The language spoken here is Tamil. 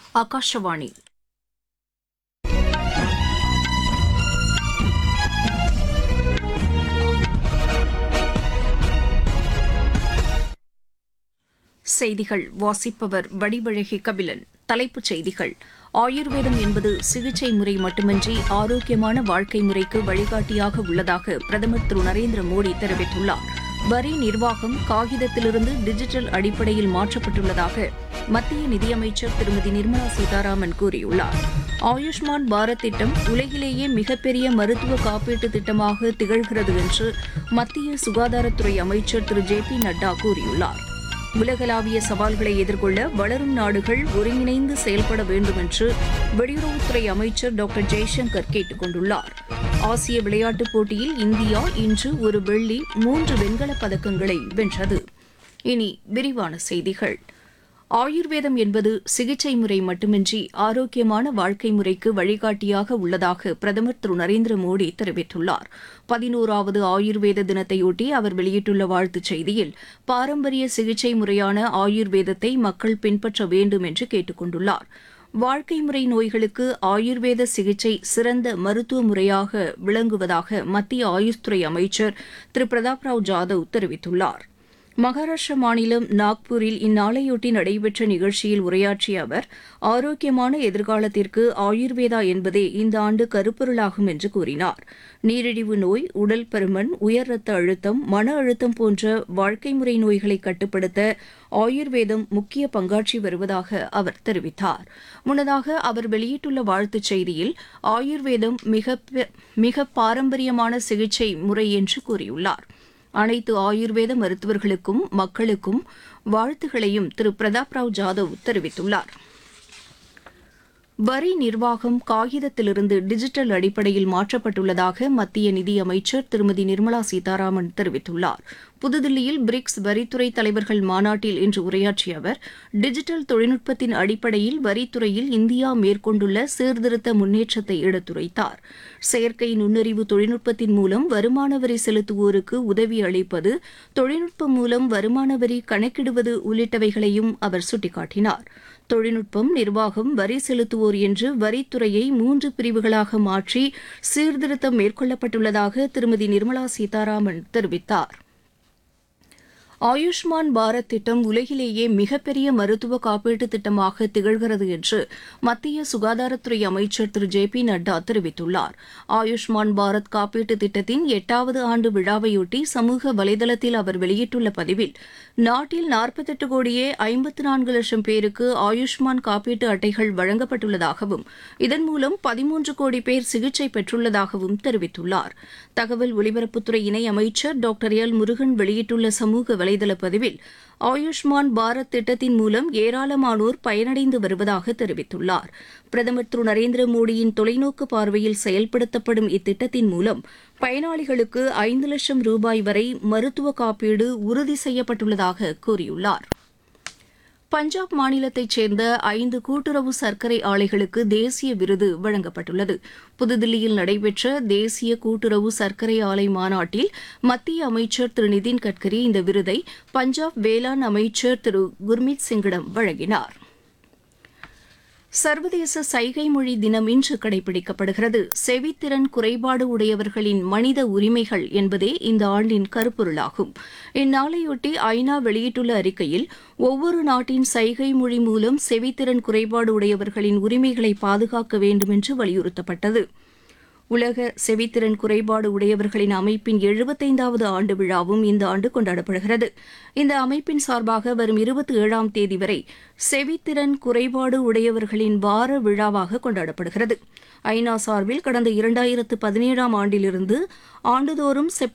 ಆಕಾಶವಾಣಿ செய்திகள் வாசிப்பவர் வடிவழகி கபிலன் தலைப்புச் செய்திகள் ஆயுர்வேதம் என்பது சிகிச்சை முறை மட்டுமின்றி ஆரோக்கியமான வாழ்க்கை முறைக்கு வழிகாட்டியாக உள்ளதாக பிரதமர் திரு நரேந்திர மோடி தெரிவித்துள்ளார் வரி நிர்வாகம் காகிதத்திலிருந்து டிஜிட்டல் அடிப்படையில் மாற்றப்பட்டுள்ளதாக மத்திய நிதியமைச்சர் திருமதி நிர்மலா சீதாராமன் கூறியுள்ளார் ஆயுஷ்மான் பாரத் திட்டம் உலகிலேயே மிகப்பெரிய மருத்துவ காப்பீட்டு திட்டமாக திகழ்கிறது என்று மத்திய சுகாதாரத்துறை அமைச்சர் திரு ஜே பி நட்டா கூறியுள்ளார் உலகளாவிய சவால்களை எதிர்கொள்ள வளரும் நாடுகள் ஒருங்கிணைந்து செயல்பட வேண்டும் என்று வெளியுறவுத்துறை அமைச்சர் டாக்டர் ஜெய்சங்கர் கேட்டுக் கொண்டுள்ளார் ஆசிய விளையாட்டுப் போட்டியில் இந்தியா இன்று ஒரு வெள்ளி மூன்று வெண்கலப் பதக்கங்களை வென்றது இனி விரிவான செய்திகள் ஆயுர்வேதம் என்பது சிகிச்சை முறை மட்டுமின்றி ஆரோக்கியமான வாழ்க்கை முறைக்கு வழிகாட்டியாக உள்ளதாக பிரதமர் திரு நரேந்திர மோடி தெரிவித்துள்ளார் பதினோராவது ஆயுர்வேத தினத்தையொட்டி அவர் வெளியிட்டுள்ள வாழ்த்துச் செய்தியில் பாரம்பரிய சிகிச்சை முறையான ஆயுர்வேதத்தை மக்கள் பின்பற்ற வேண்டும் என்று கேட்டுக் கொண்டுள்ளார் வாழ்க்கை முறை நோய்களுக்கு ஆயுர்வேத சிகிச்சை சிறந்த மருத்துவ முறையாக விளங்குவதாக மத்திய ஆயுஷ் துறை அமைச்சர் திரு பிரதாப் ராவ் ஜாதவ் தெரிவித்துள்ளார் மகாராஷ்டிர மாநிலம் நாக்பூரில் இந்நாளையொட்டி நடைபெற்ற நிகழ்ச்சியில் உரையாற்றிய அவர் ஆரோக்கியமான எதிர்காலத்திற்கு ஆயுர்வேதா என்பதே இந்த ஆண்டு கருப்பொருளாகும் என்று கூறினார் நீரிழிவு நோய் உடல் பருமன் உயர் ரத்த அழுத்தம் மன அழுத்தம் போன்ற வாழ்க்கை முறை நோய்களை கட்டுப்படுத்த ஆயுர்வேதம் முக்கிய பங்காற்றி வருவதாக அவர் தெரிவித்தார் முன்னதாக அவர் வெளியிட்டுள்ள வாழ்த்துச் செய்தியில் ஆயுர்வேதம் மிக மிக பாரம்பரியமான சிகிச்சை முறை என்று கூறியுள்ளார் அனைத்து ஆயுர்வேத மருத்துவர்களுக்கும் மக்களுக்கும் வாழ்த்துகளையும் திரு பிரதாப் ராவ் ஜாதவ் தெரிவித்துள்ளார் வரி நிர்வாகம் காகிதத்திலிருந்து டிஜிட்டல் அடிப்படையில் மாற்றப்பட்டுள்ளதாக மத்திய நிதியமைச்சர் திருமதி நிர்மலா சீதாராமன் தெரிவித்துள்ளார் புதுதில்லியில் பிரிக்ஸ் வரித்துறை தலைவர்கள் மாநாட்டில் இன்று உரையாற்றிய அவர் டிஜிட்டல் தொழில்நுட்பத்தின் அடிப்படையில் வரித்துறையில் இந்தியா மேற்கொண்டுள்ள சீர்திருத்த முன்னேற்றத்தை எடுத்துரைத்தார் செயற்கை நுண்ணறிவு தொழில்நுட்பத்தின் மூலம் வருமான வரி செலுத்துவோருக்கு உதவி அளிப்பது தொழில்நுட்பம் மூலம் வருமான வரி கணக்கிடுவது உள்ளிட்டவைகளையும் அவர் சுட்டிக்காட்டினார் தொழில்நுட்பம் நிர்வாகம் வரி செலுத்துவோர் என்று வரித்துறையை மூன்று பிரிவுகளாக மாற்றி சீர்திருத்தம் மேற்கொள்ளப்பட்டுள்ளதாக திருமதி நிர்மலா சீதாராமன் தெரிவித்தார் ஆயுஷ்மான் பாரத் திட்டம் உலகிலேயே மிகப்பெரிய மருத்துவ காப்பீட்டு திட்டமாக திகழ்கிறது என்று மத்திய சுகாதாரத்துறை அமைச்சர் திரு ஜே பி நட்டா தெரிவித்துள்ளார் ஆயுஷ்மான் பாரத் காப்பீட்டு திட்டத்தின் எட்டாவது ஆண்டு விழாவையொட்டி சமூக வலைதளத்தில் அவர் வெளியிட்டுள்ள பதிவில் நாட்டில் நாற்பத்தெட்டு கோடியே ஐம்பத்து நான்கு லட்சம் பேருக்கு ஆயுஷ்மான் காப்பீட்டு அட்டைகள் வழங்கப்பட்டுள்ளதாகவும் இதன் மூலம் பதிமூன்று கோடி பேர் சிகிச்சை பெற்றுள்ளதாகவும் தெரிவித்துள்ளார் தகவல் ஒலிபரப்புத்துறை இணை அமைச்சர் டாக்டர் எல் முருகன் வெளியிட்டுள்ள சமூக வலைதள பதிவில் ஆயுஷ்மான் பாரத் திட்டத்தின் மூலம் ஏராளமானோர் பயனடைந்து வருவதாக தெரிவித்துள்ளார் பிரதமர் திரு நரேந்திர மோடியின் தொலைநோக்கு பார்வையில் செயல்படுத்தப்படும் இத்திட்டத்தின் மூலம் பயனாளிகளுக்கு ஐந்து லட்சம் ரூபாய் வரை மருத்துவ காப்பீடு உறுதி செய்யப்பட்டுள்ளதாக கூறியுள்ளார் பஞ்சாப் மாநிலத்தைச் சேர்ந்த ஐந்து கூட்டுறவு சர்க்கரை ஆலைகளுக்கு தேசிய விருது வழங்கப்பட்டுள்ளது புதுதில்லியில் நடைபெற்ற தேசிய கூட்டுறவு சர்க்கரை ஆலை மாநாட்டில் மத்திய அமைச்சர் திரு நிதின் கட்கரி இந்த விருதை பஞ்சாப் வேளாண் அமைச்சர் திரு குர்மீத் சிங்கிடம் வழங்கினார் சர்வதேச சைகை மொழி தினம் இன்று கடைபிடிக்கப்படுகிறது செவித்திறன் குறைபாடு உடையவர்களின் மனித உரிமைகள் என்பதே இந்த ஆண்டின் கருப்பொருளாகும் இந்நாளையொட்டி ஐநா வெளியிட்டுள்ள அறிக்கையில் ஒவ்வொரு நாட்டின் சைகை மொழி மூலம் செவித்திறன் குறைபாடு உடையவர்களின் உரிமைகளை பாதுகாக்க வேண்டும் என்று வலியுறுத்தப்பட்டது உலக செவித்திறன் குறைபாடு உடையவர்களின் அமைப்பின் எழுபத்தைந்தாவது ஆண்டு விழாவும் இந்த ஆண்டு கொண்டாடப்படுகிறது இந்த அமைப்பின் சார்பாக வரும் இருபத்தி ஏழாம் தேதி வரை செவித்திறன் குறைபாடு உடையவர்களின் வார விழாவாக கொண்டாடப்படுகிறது ஐநா சார்பில் கடந்த இரண்டாயிரத்து பதினேழாம் ஆண்டிலிருந்து ஆண்டுதோறும் செப்டம்பர்